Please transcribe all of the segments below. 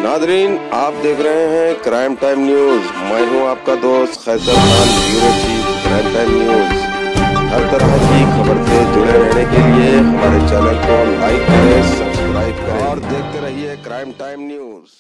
Nadreen आप देख रहे हैं क्राइम टाइम न्यूज मैं हूं आपका दोस्त Qaiser Khan bureau chief crime time news हर तरह की खबर से जुड़े रहने के लिए हमारे चैनल को लाइक करें सब्सक्राइब करें और देखते रहिए क्राइम टाइम न्यूज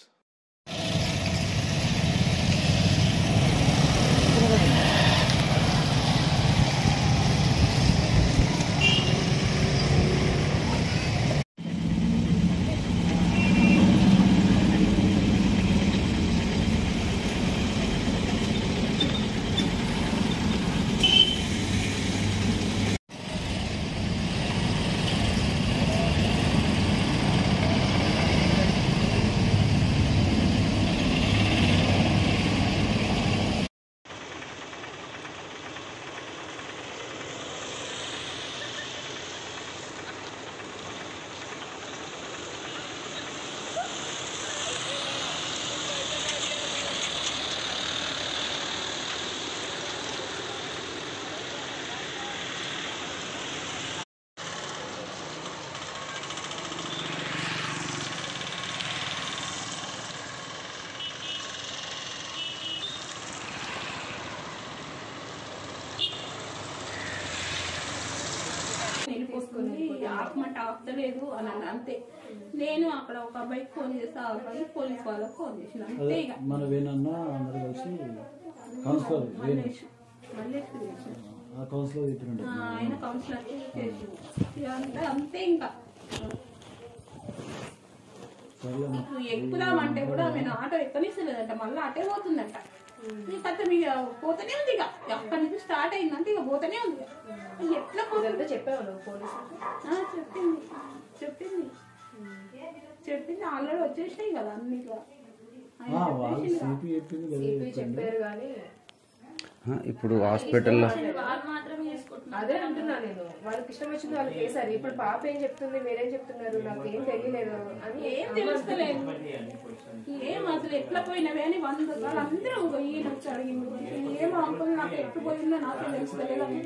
వెళ్ళిపోతుంది ఆపమంటే ఆపుతలేదు అని అన్న అంతే నేను అక్కడ ఒక అబ్బాయికి ఫోన్ చేస్తే ఆ అబ్బాయి పోలీస్ వాళ్ళకి ఫోన్ చేసిన అంతే అదే ఇక మన వేణన్న అందరు కలిసి కౌన్సిలర్ వేణు మల్లేష్ మల్లేష్ చేసిన. ఆ కౌన్సిలర్ చెప్పినట్టు ఆ, ఆయన కౌన్సిలర్ చేసి ఇక అంతే అంతే ఇంకా సర్లే అమ్మ. నువ్వు ఎక్కుదామంటే కూడా నేను ఆటో ఎక్కనిస్తలేదంట మళ్ళీ అటే పోతుందంట ఈ కథ ఇక పోతూనే ఉంది ఇక అక్కడి నుంచి స్టార్ట్ అయిందంటే ఇక పోతూనే ఉంది ఇక. ఎట్లా పోతుంది ఇదంతా చెప్పావు నువ్వు పోలీసులకు ఆ, చెప్పింది చెప్పింది చెప్పింది ఆల్రెడీ వచ్చేసినాయి కదా అన్ని ఇక. ఆయన ఆ, వాళ్ళు చెప్పేసిండు కదా. సిపి చెప్పింది కదా సిపి చెప్పారు కానీ ఇప్పుడు హాస్పిటల్లో అదే అంటున్నా నేను వాళ్ళకి ఇష్టం వచ్చింది వాళ్ళకి వేసారు ఇప్పుడు పాప ఏం చెప్తుంది మీరేం చెప్తున్నారు నాకు ఏం తెలియలేదు అని ఏం తెలుస్తలేదు ఏం అసలు ఎట్లా పోయినవి అని వంద సార్లు అందరూ ఈయన వచ్చి అడిగింది ఏం అంకుల్ నాకు ఎట్టు పోయిందో నాకే తెలుస్తలేదు అని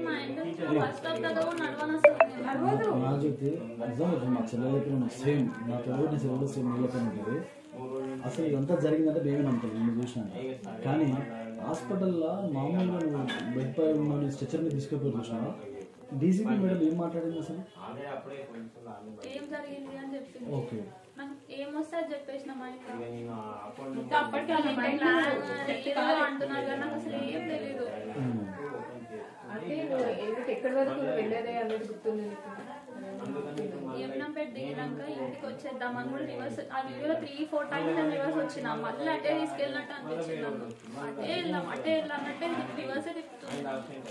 నడవదు నా చెప్తే నిజం చెప్పు, మా చెల్లెలకి సేమ్ నా తెలుగు నా చెల్లెలు సేమ్ నీళ్ళపైన ఉంటుంది అసలు ఇదంతా జరిగిందంటే మేమే నమ్ముతాం నేను చూసినాను కానీ హాస్పిటల్లో మామూలుగా నువ్వు బెడ్ పై ఉన్న స్ట్రెచర్ మీద తీసుకెళ్ళి చూసినా డీసీపీ మేడం ఏం మాట్లాడింది అసలు ఏం జరిగింది అని చెప్పింది ఓకే నాకు ఏమొస్తే అది చెప్పేసిన మా ఇంట్లో ఇంకా అప్పటికి ఆమె మైండ్ సెట్ ఏదో కాలేదు. అంటున్నారు కానీ నాకు అసలు ఏం తెలియదు ఉమ్. అంటే నువ్వు ఎందుకు ఎక్కడి వరకు నువ్వు వెళ్ళేదే అనేది గుర్తుంది నీకు యమునంపేట దిగినాక ఇంటికి వచ్చేద్దామని కూడా రివర్స్ ఆ వీడియోలో త్రీ ఫోర్ టైమ్స్ నేను రివర్స్ వచ్చిన మళ్ళీ అటే తీసుకెళ్ళినట్టు అనిపించింది నాకు అటే వెళ్ళాం అటే వెళ్ళాం అన్నట్టే రివర్స్ తిప్పుతుంది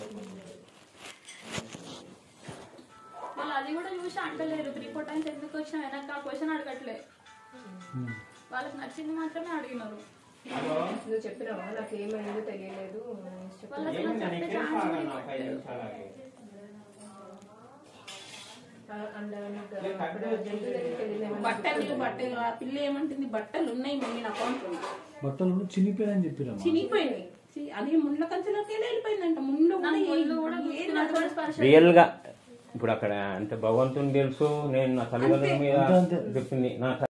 వాళ్ళు అది కూడా చూసి అంటలేరు త్రీ ఫోర్ టైమ్స్ ఎందుకు వచ్చినా వెనక ఆ క్వశ్చన్ అడగట్లే ఉమ్. వాళ్ళకి నచ్చింది మాత్రమే అడిగినారు నువ్వు చెప్పినావా నాకు ఏమైందో తెలియలేదు అని చెప్పి. వాళ్ళు అసలు నాకు చెప్పే ఛాన్స్ కూడా ఇవ్వట్లేదు. ఆ, అండ్ నీకు అప్పుడు జంతువు దగ్గరికి వెళ్ళిందేమో బట్టలు బట్టలు ఆ పిల్ల ఏమంటుంది బట్టలు ఉన్నాయి మమ్మీ నా అకౌంట్ బట్టలు చినిపోయాయని చెప్పిరమ్మా చినిగిపోయినాయి చి- అది ముండ్ల కంచెలోకి వెళ్ళిపోయిందంట ముందు కూడా నాకు ఏ- ఒళ్ళు కూడా ఏం గుర్తున్నట్టు కూడా స్పర్శ రియల్ గా ఇప్పుడు అక్కడ అంటే భగవంతుని తెలుసు నేను నా తల్లిదండ్రుల మీద అంతే, అంతే. చెప్పింది నా